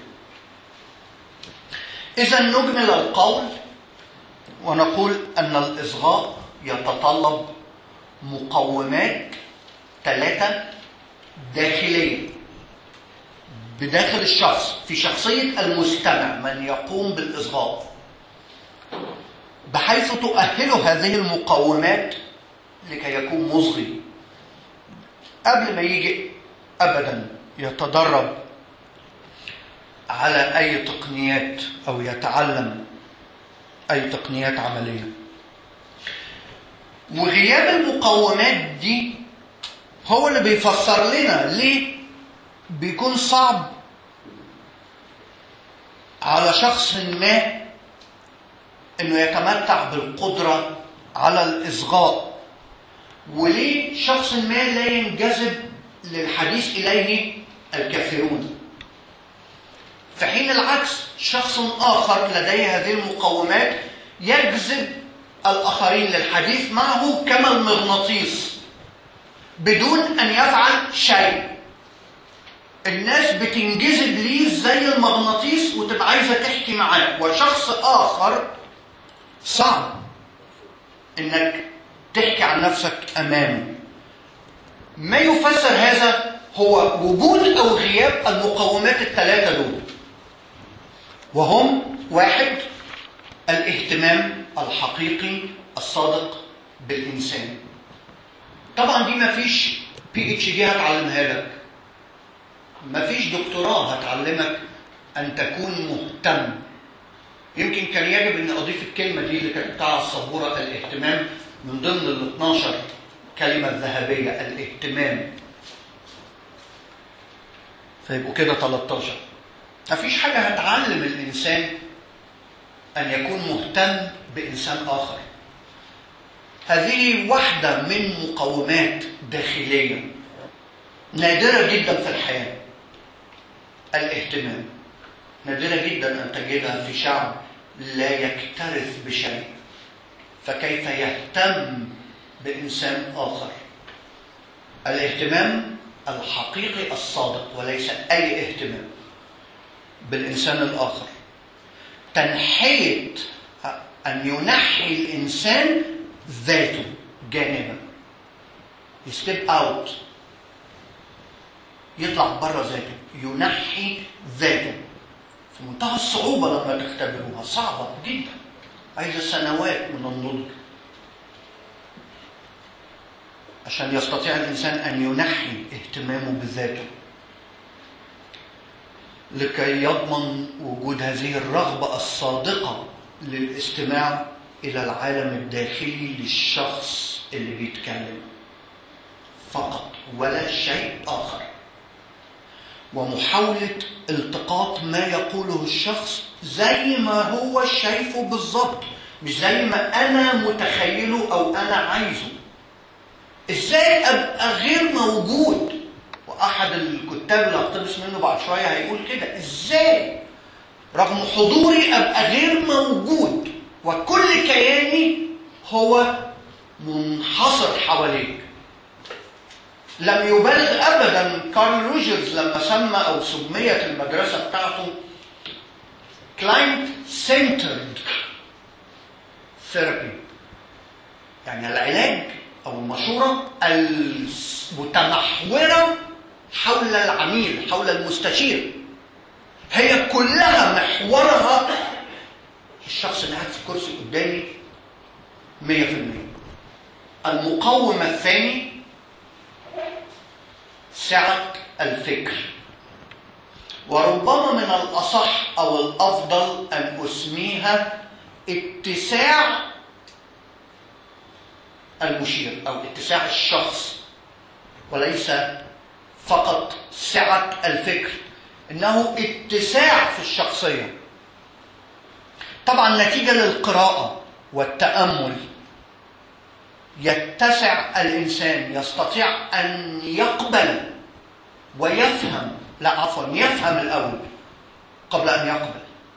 اذا نجمل القول ونقول ان الاصغاء يتطلب مقومات ثلاثه داخليه بداخل الشخص في شخصيه المستمع من يقوم بالاصغاء بحيث تؤهل هذه المقومات لكي يكون مصغي قبل ما يجي ابدا يتدرب على اي تقنيات او يتعلم اي تقنيات عمليه وغياب المقومات دي هو اللي بيفسر لنا ليه بيكون صعب على شخص ما انه يتمتع بالقدره على الاصغاء وليه شخص ما لا ينجذب للحديث اليه الكثيرون في حين العكس شخص اخر لديه هذه المقومات يجذب الاخرين للحديث معه كما المغناطيس بدون ان يفعل شيء الناس بتنجذب ليه زي المغناطيس وتبقى عايزه تحكي معاه وشخص اخر صعب انك تحكي عن نفسك امامه ما يفسر هذا هو وجود او غياب المقومات الثلاثه دول وهم واحد الاهتمام الحقيقي الصادق بالانسان طبعا دي ما فيش بي اتش دي هتعلمها لك ما فيش دكتوراه هتعلمك ان تكون مهتم يمكن كان يجب ان اضيف الكلمه دي اللي كانت بتاع السبوره الاهتمام من ضمن ال 12 كلمه ذهبيه الاهتمام فيبقوا كده 13 مفيش حاجه هتعلم الانسان ان يكون مهتم بانسان اخر هذه واحده من مقومات داخليه نادره جدا في الحياه الاهتمام نادره جدا ان تجدها في شعب لا يكترث بشيء فكيف يهتم بانسان اخر الاهتمام الحقيقي الصادق وليس اي اهتمام بالانسان الاخر تنحيه ان ينحي الانسان ذاته جانبا يستيب اوت يطلع بره ذاته ينحي ذاته في منتهى الصعوبه لما تختبروها صعبه جدا عايزه سنوات من النضج عشان يستطيع الانسان ان ينحي اهتمامه بذاته لكي يضمن وجود هذه الرغبه الصادقه للاستماع إلى العالم الداخلي للشخص اللي بيتكلم فقط ولا شيء آخر ومحاولة التقاط ما يقوله الشخص زي ما هو شايفه بالظبط مش زي ما أنا متخيله أو أنا عايزه إزاي أبقى غير موجود وأحد الكتاب اللي هقتبس منه بعد شوية هيقول كده إزاي رغم حضوري أبقى غير موجود وكل كياني هو منحصر حواليك لم يبالغ ابدا كارل روجرز لما سمى او سميت المدرسه بتاعته كلاينت سنترد ثيرابي يعني العلاج او المشوره المتمحوره حول العميل حول المستشير هي كلها محورها الشخص اللي قاعد في الكرسي قدامي 100% المقوم الثاني سعة الفكر وربما من الأصح أو الأفضل أن أسميها اتساع المشير أو اتساع الشخص وليس فقط سعة الفكر إنه اتساع في الشخصية طبعا نتيجة للقراءة والتأمل يتسع الإنسان يستطيع أن يقبل ويفهم لا عفوا يفهم الأول قبل أن يقبل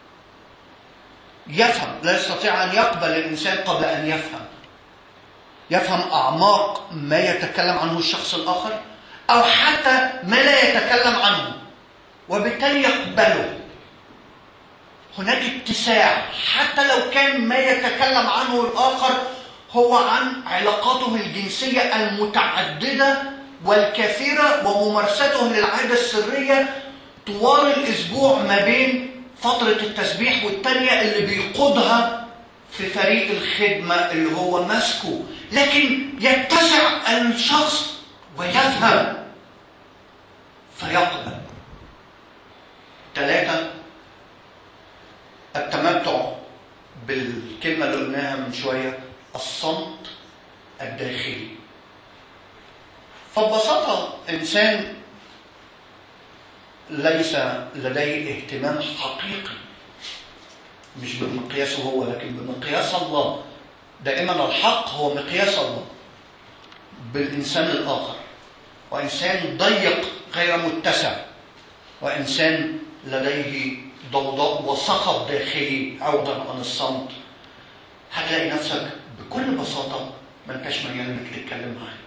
يفهم لا يستطيع أن يقبل الإنسان قبل أن يفهم يفهم أعماق ما يتكلم عنه الشخص الآخر أو حتى ما لا يتكلم عنه وبالتالي يقبله هناك اتساع حتى لو كان ما يتكلم عنه الآخر هو عن علاقاته الجنسية المتعددة والكثيرة وممارستهم للعادة السرية طوال الأسبوع ما بين فترة التسبيح والتانية اللي بيقودها في فريق الخدمة اللي هو ماسكه لكن يتسع الشخص ويفهم فيقبل ثلاثة التمتع بالكلمة اللي قلناها من شوية الصمت الداخلي فببساطة إنسان ليس لديه اهتمام حقيقي مش بمقياسه هو لكن بمقياس الله دائما الحق هو مقياس الله بالإنسان الآخر وإنسان ضيق غير متسع وإنسان لديه ضوضاء وصخب داخلي عوضا عن الصمت هتلاقي نفسك بكل بساطة ما انتش مليان انك تتكلم معاه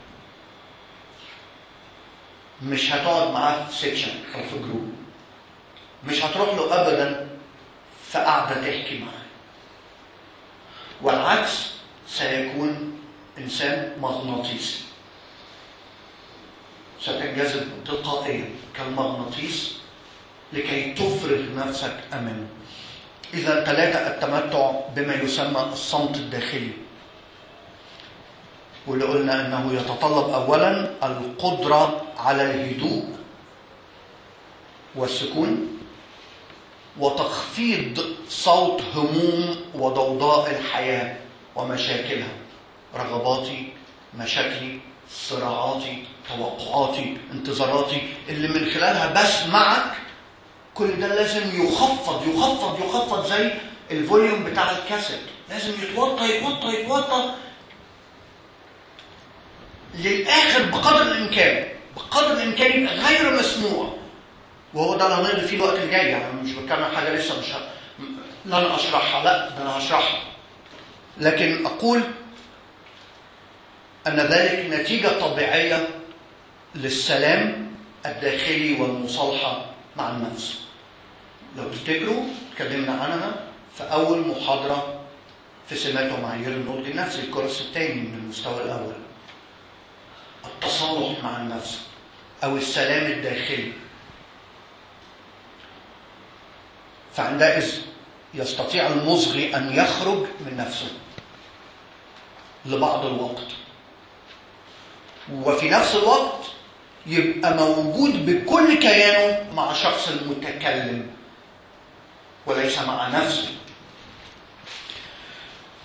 مش هتقعد معاه في سيكشن او في جروب مش هتروح له ابدا في قعده تحكي معاه والعكس سيكون انسان مغناطيسي ستنجذب تلقائيا كالمغناطيس لكي تفرغ نفسك امامه اذا ثلاثه التمتع بما يسمى الصمت الداخلي واللي قلنا انه يتطلب اولا القدره على الهدوء والسكون وتخفيض صوت هموم وضوضاء الحياه ومشاكلها رغباتي مشاكلي صراعاتي توقعاتي انتظاراتي اللي من خلالها بسمعك كل ده لازم يخفض يخفض يخفض زي الفوليوم بتاع الكاسيت لازم يتوطى يتوطى يتوطى للاخر بقدر الامكان بقدر الامكان يبقى غير مسموع وهو ده اللي هنقضي فيه الوقت الجاي يعني مش بتكلم حاجه لسه مش ه... لا انا اشرحها لا ده انا هشرحها لكن اقول ان ذلك نتيجه طبيعيه للسلام الداخلي والمصالحه مع النفس لو تفتكروا اتكلمنا عنها في اول محاضره في سمات ومعايير النضج النفسي الكورس الثاني من المستوى الاول التصالح مع النفس او السلام الداخلي فعندئذ يستطيع المصغي ان يخرج من نفسه لبعض الوقت وفي نفس الوقت يبقى موجود بكل كيانه مع شخص المتكلم وليس مع نفسه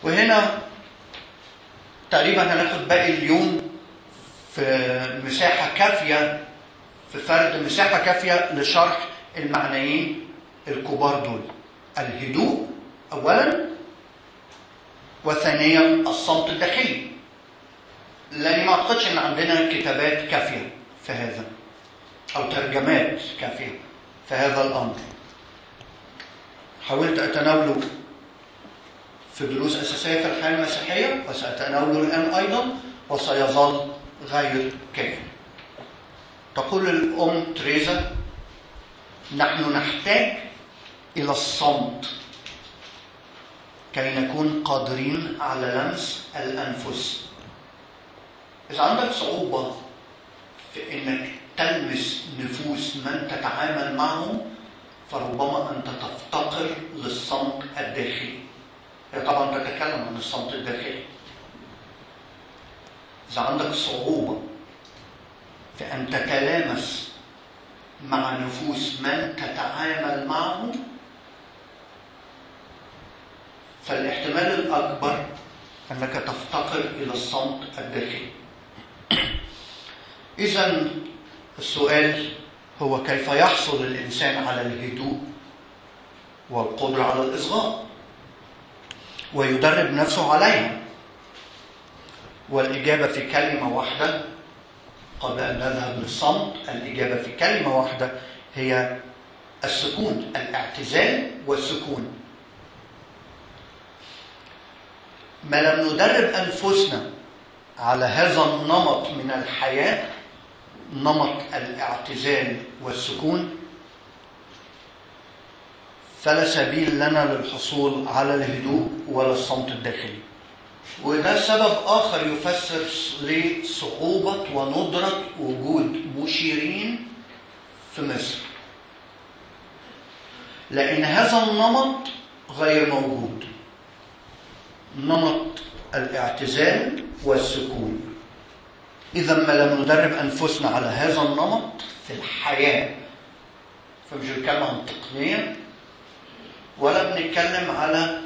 وهنا تقريبا هناخد باقي اليوم في مساحة كافية في فرد مساحة كافية لشرح المعنيين الكبار دول الهدوء أولا وثانيا الصمت الداخلي لأني ما أعتقدش إن عندنا كتابات كافية في هذا أو ترجمات كافية في هذا الأمر حاولت أتناوله في دروس أساسية في الحياة المسيحية وسأتناوله الآن أيضا وسيظل غير كافي تقول الأم تريزا نحن نحتاج إلى الصمت كي نكون قادرين على لمس الأنفس إذا عندك صعوبة في إنك تلمس نفوس من تتعامل معهم فربما أنت تفتقر للصمت الداخلي هي طبعا تتكلم عن الصمت الداخلي إذا عندك صعوبة في أن تتلامس مع نفوس من تتعامل معهم فالاحتمال الأكبر أنك تفتقر إلى الصمت الداخلي إذا السؤال هو كيف يحصل الإنسان على الهدوء والقدرة على الإصغاء ويدرب نفسه عليها والإجابة في كلمة واحدة قبل أن نذهب للصمت الإجابة في كلمة واحدة هي السكون الاعتزال والسكون ما لم ندرب أنفسنا على هذا النمط من الحياة نمط الاعتزال والسكون فلا سبيل لنا للحصول على الهدوء ولا الصمت الداخلي وده سبب آخر يفسر لصعوبة وندرة وجود مشيرين في مصر لأن هذا النمط غير موجود نمط الاعتزال والسكون إذا ما لم ندرب أنفسنا على هذا النمط في الحياة فمش بنتكلم عن تقنية ولا بنتكلم على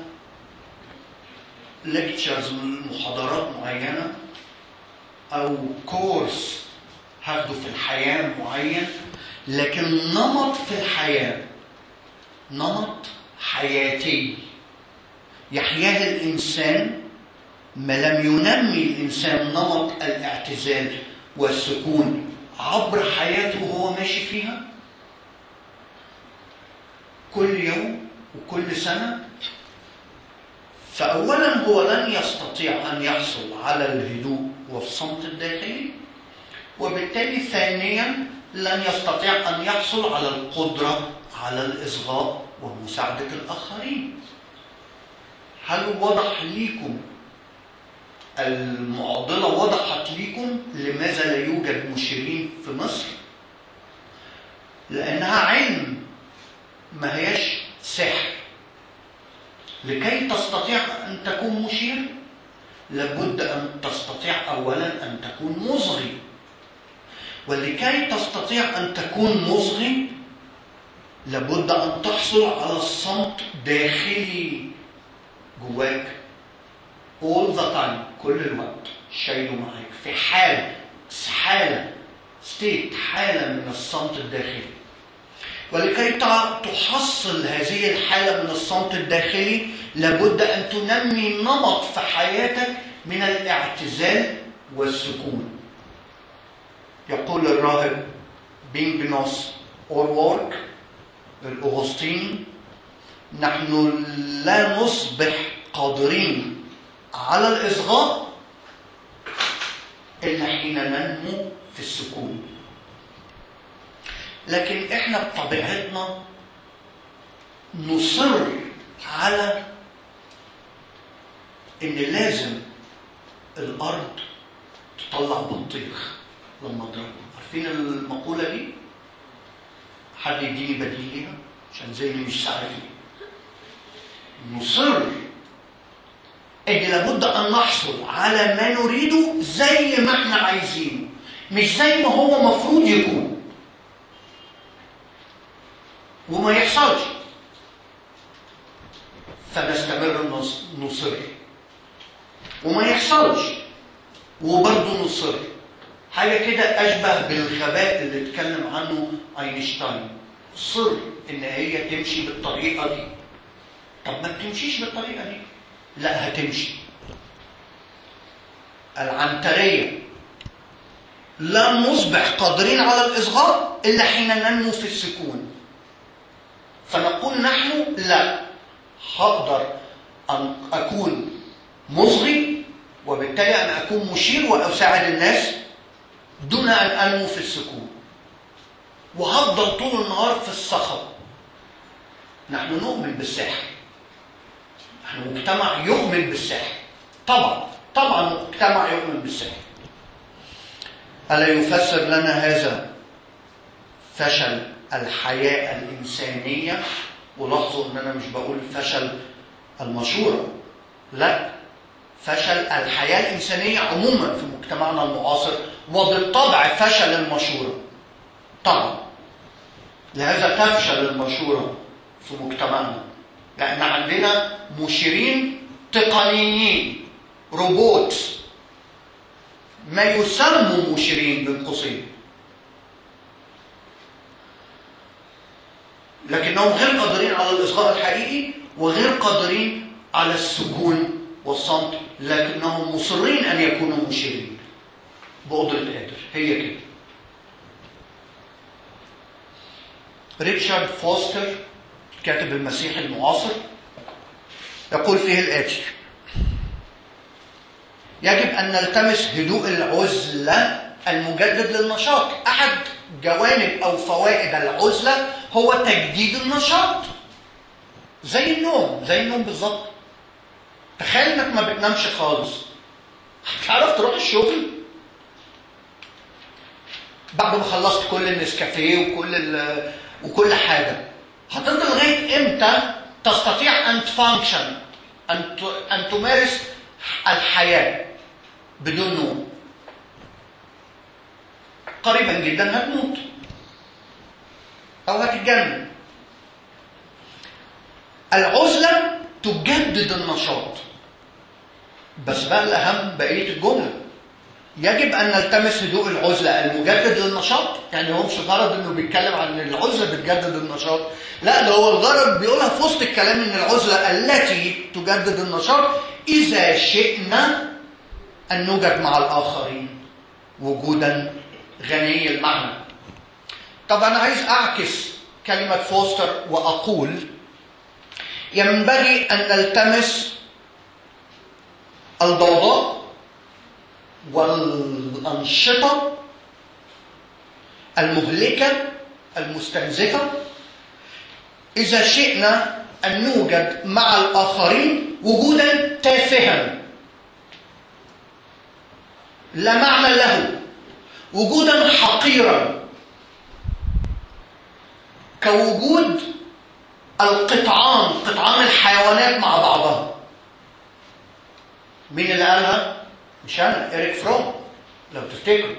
ليكتشرز محاضرات معينة أو كورس هاخده في الحياة معين لكن نمط في الحياة نمط حياتي يحياه الإنسان ما لم ينمي الإنسان نمط الاعتزال والسكون عبر حياته وهو ماشي فيها كل يوم وكل سنة فأولا هو لن يستطيع أن يحصل على الهدوء والصمت الداخلي وبالتالي ثانيا لن يستطيع أن يحصل على القدرة على الإصغاء ومساعدة الآخرين هل وضح ليكم المعضلة وضحت ليكم لماذا لا يوجد مشيرين في مصر لأنها علم ما هيش سحر لكي تستطيع أن تكون مشير لابد أن تستطيع أولا أن تكون مصغي ولكي تستطيع أن تكون مصغي لابد أن تحصل على الصمت داخلي جواك all the time كل الوقت شايله معاك في حالة حالة ستيت حالة من الصمت الداخلي ولكي تحصل هذه الحالة من الصمت الداخلي لابد أن تنمي نمط في حياتك من الاعتزال والسكون يقول الراهب بينجنوس أورورك الأغسطيني نحن لا نصبح قادرين على الإصغاء إلا حين ننمو في السكون لكن إحنا بطبيعتنا نصر على إن لازم الأرض تطلع بطيخ لما اضربه عارفين المقولة دي؟ حد يديني بديل ليها عشان زي اللي مش عارفين نصر ان لابد ان نحصل على ما نريده زي ما احنا عايزينه مش زي ما هو مفروض يكون وما يحصلش فنستمر نصر وما يحصلش وبرضه نصر حاجة كده أشبه بالغباء اللي اتكلم عنه أينشتاين صر إن هي تمشي بالطريقة دي طب ما تمشيش بالطريقة دي لا هتمشي العنترية لا نصبح قادرين على الإصغاء إلا حين ننمو في السكون فنقول نحن لا هقدر أن أكون مصغي وبالتالي أن أكون مشير وأساعد الناس دون أن أنمو في السكون وهفضل طول النهار في الصخب نحن نؤمن بالسحر نحن مجتمع يؤمن بالسحر طبعا طبعا مجتمع يؤمن بالسحر ألا يفسر لنا هذا فشل الحياة الإنسانية ولاحظوا أن أنا مش بقول فشل المشورة لا فشل الحياة الإنسانية عموما في مجتمعنا المعاصر وبالطبع فشل المشورة طبعا لهذا تفشل المشورة في مجتمعنا لأن عندنا مشيرين تقنيين روبوت ما يسموا مشيرين بين قوسين لكنهم غير قادرين على الإصغاء الحقيقي وغير قادرين على السكون والصمت لكنهم مصرين أن يكونوا مشيرين بقدرة قادر هي كده ريتشارد فوستر كاتب المسيح المعاصر يقول فيه الآتي يجب أن نلتمس هدوء العزلة المجدد للنشاط أحد جوانب أو فوائد العزلة هو تجديد النشاط زي النوم زي النوم بالظبط تخيل انك ما بتنامش خالص هتعرف تروح الشغل بعد ما خلصت كل النسكافيه وكل ال وكل حاجه هتفضل لغايه امتى تستطيع ان تفانكشن ان ان تمارس الحياه بدون نوم قريبا جدا هتموت او هتتجنن العزله تجدد النشاط بس بقى الاهم بقيه الجمله يجب ان نلتمس هدوء العزله المجدد للنشاط يعني هو مش الغرض انه بيتكلم عن ان العزله بتجدد النشاط لا ده هو الغرض بيقولها في وسط الكلام ان العزله التي تجدد النشاط اذا شئنا ان نوجد مع الاخرين وجودا غني المعنى طب انا عايز اعكس كلمه فوستر واقول ينبغي ان نلتمس الضوضاء والأنشطة المهلكة المستنزفة إذا شئنا أن نوجد مع الآخرين وجودا تافها لا معنى له وجودا حقيرا كوجود القطعان قطعان الحيوانات مع بعضها مين اللي قالها؟ مش انا اريك فروم لو تفتكروا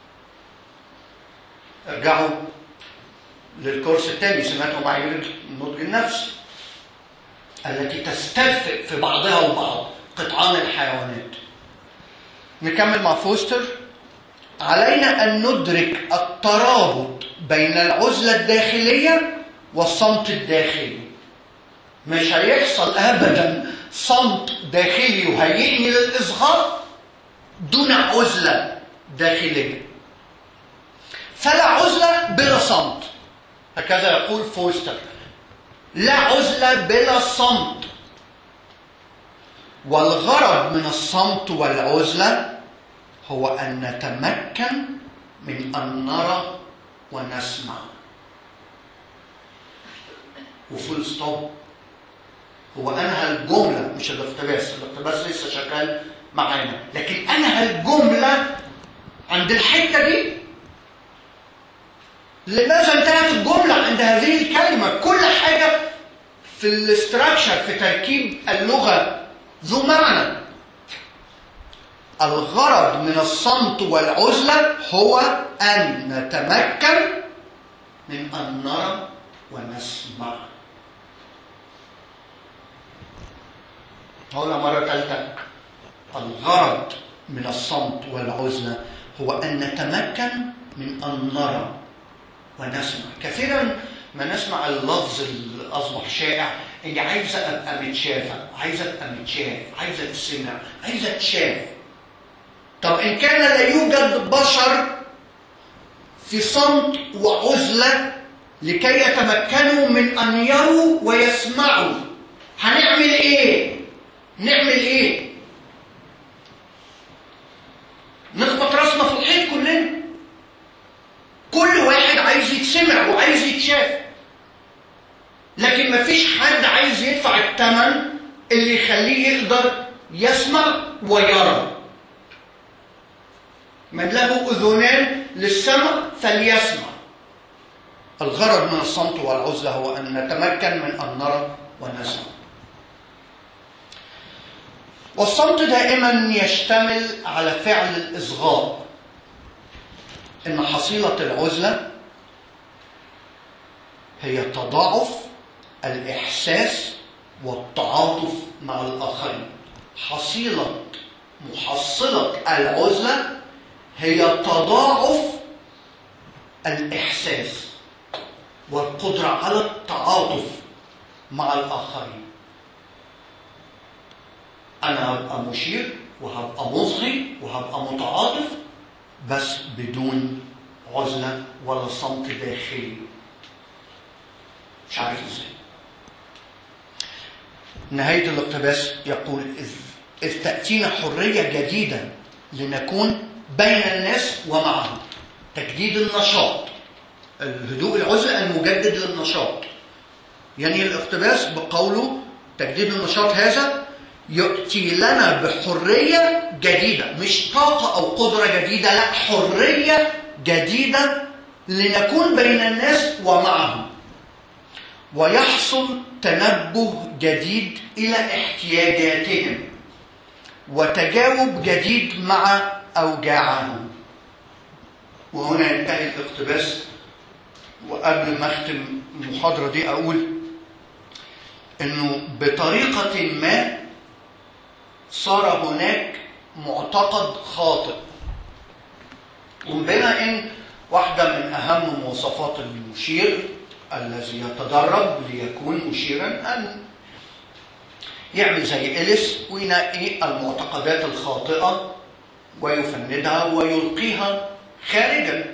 ارجعوا للكورس الثاني سمعتوا معايير النضج النفسي التي تسترفق في بعضها البعض قطعان الحيوانات نكمل مع فوستر علينا ان ندرك الترابط بين العزله الداخليه والصمت الداخلي مش هيحصل ابدا صمت داخلي يهيئني للاصغاء دون عزلة داخلية فلا عزلة بلا صمت هكذا يقول فوستر لا عزلة بلا صمت والغرض من الصمت والعزلة هو أن نتمكن من أن نرى ونسمع وفول ستوب هو أنهى الجملة مش الاقتباس الاقتباس لسه شغال معانا لكن أنهى الجملة عند الحتة دي لماذا انتهت الجملة عند هذه الكلمة كل حاجة في الاستراكشر في تركيب اللغة ذو معنى الغرض من الصمت والعزلة هو أن نتمكن من أن نرى ونسمع هقولها مرة ثالثة الغرض من الصمت والعزلة هو أن نتمكن من أن نرى ونسمع كثيرا ما نسمع اللفظ اللي أصبح شائع إني عايزة أبقى متشافة عايزة أبقى متشاف عايزة تسمع عايزة تشاف طب إن كان لا يوجد بشر في صمت وعزلة لكي يتمكنوا من أن يروا ويسمعوا هنعمل إيه؟ نعمل إيه؟ نخبط راسنا في الحيط كلنا كل واحد عايز يتسمع وعايز يتشاف لكن مفيش حد عايز يدفع الثمن اللي يخليه يقدر يسمع ويرى من له اذنان للسمع فليسمع الغرض من الصمت والعزله هو ان نتمكن من ان نرى ونسمع والصمت دائما يشتمل على فعل الاصغاء ان حصيله العزله هي تضاعف الاحساس والتعاطف مع الاخرين حصيله محصله العزله هي تضاعف الاحساس والقدره على التعاطف مع الاخرين انا هبقى مشير وهبقى مصغي وهبقى متعاطف بس بدون عزله ولا صمت داخلي مش عارف ازاي نهاية الاقتباس يقول إذ, إذ تأتينا حرية جديدة لنكون بين الناس ومعهم تجديد النشاط الهدوء العزلة المجدد للنشاط يعني الاقتباس بقوله تجديد النشاط هذا يأتي لنا بحرية جديدة مش طاقة أو قدرة جديدة لا حرية جديدة لنكون بين الناس ومعهم ويحصل تنبه جديد الى احتياجاتهم وتجاوب جديد مع اوجاعهم وهنا ينتهي الاقتباس وقبل ما اختم المحاضره دي اقول انه بطريقه ما صار هناك معتقد خاطئ وبما ان واحده من اهم مواصفات المشير الذي يتدرب ليكون مشيرا أن يعمل زي إليس وينقي المعتقدات الخاطئة ويفندها ويلقيها خارجا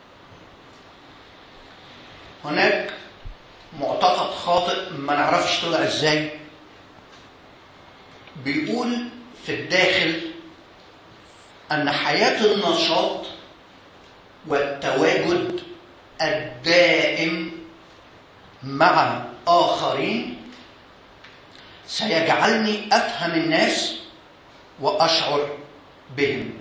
هناك معتقد خاطئ ما نعرفش طلع ازاي بيقول في الداخل ان حياة النشاط والتواجد الدائم مع آخرين سيجعلني أفهم الناس وأشعر بهم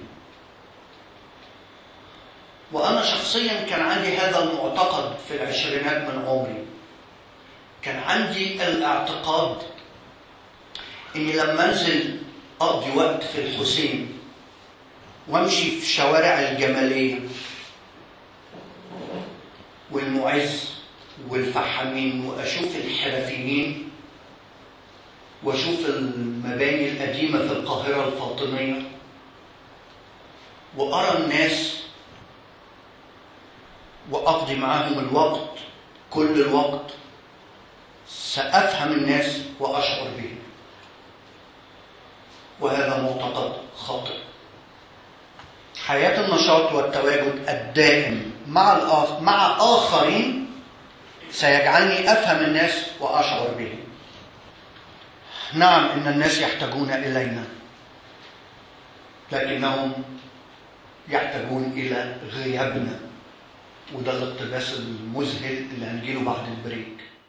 وأنا شخصيا كان عندي هذا المعتقد في العشرينات من عمري كان عندي الاعتقاد إني لما أنزل أقضي وقت في الحسين وأمشي في شوارع الجمالية والمعز والفحامين واشوف الحرفيين واشوف المباني القديمه في القاهره الفاطميه وارى الناس واقضي معاهم الوقت كل الوقت سافهم الناس واشعر بهم وهذا معتقد خاطئ حياه النشاط والتواجد الدائم مع الآخر مع اخرين سيجعلني افهم الناس واشعر بهم نعم ان الناس يحتاجون الينا لكنهم يحتاجون الى غيابنا وده الاقتباس المذهل اللي هنجيله بعد البريك